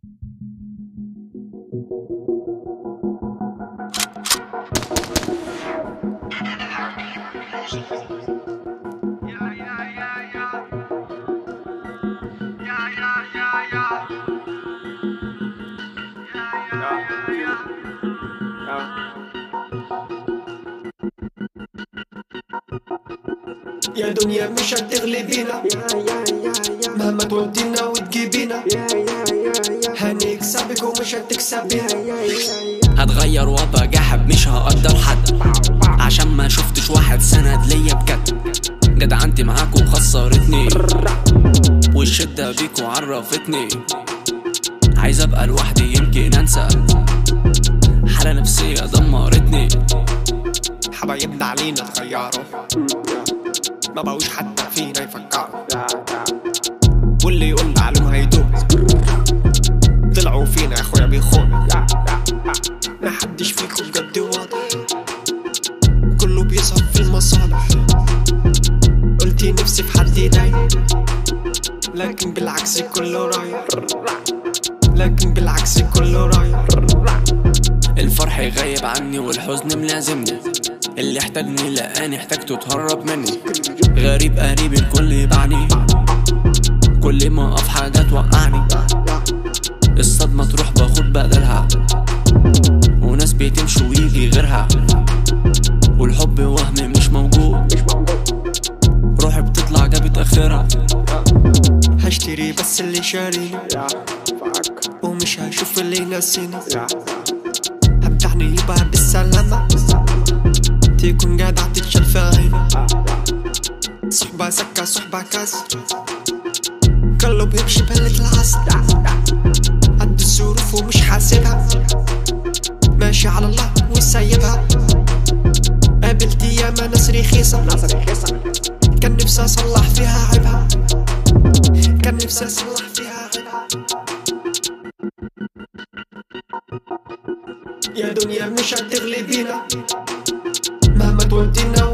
يا دنيا مش هتغلبينا مهما تودينا وتجيبينا هنكسبك ومش هتكسبينا هتغير وابقى جحب مش هقدر حد عشان ما شفتش واحد سند ليا بجد جدعنتي معاكوا خسرتني والشدة بيكوا عرفتني عايز ابقى لوحدي يمكن انسى حالة نفسية دمرتني حبايبنا علينا اتغيروا ما بقوش حتى فينا يفكروا واللي يقول عليهم هيدوم طلعوا فينا يا اخويا بيخون ما حدش فيكم بجد واضح كله بيصعب في المصالح قلتي نفسي في حد يضايق لكن بالعكس كله رايح لكن بالعكس كله رايح الفرح غايب عني والحزن ملازمني اللي احتاجني لقاني احتاجته تهرب مني غريب قريب الكل يبعني كل ما اقف حاجة توقعني الصدمة تروح باخد بدلها وناس بتمشي ويجي غيرها والحب وهم مش موجود روحي بتطلع جابت اخرها هشتري بس اللي شاريني ومش هشوف اللي ينسيني هبتعني بعد السلامة تكون جدع تتشال في عيني صحبة سكة صحبة كسر كله بيمشي بقلة العصر قد الظروف ومش حاسبها ماشي على الله وسايبها قابلت ياما ناس رخيصة كان نفسي اصلح فيها عيبها كان نفسي اصلح فيها عيبها يا دنيا مش هتغلبينا مهما تودينا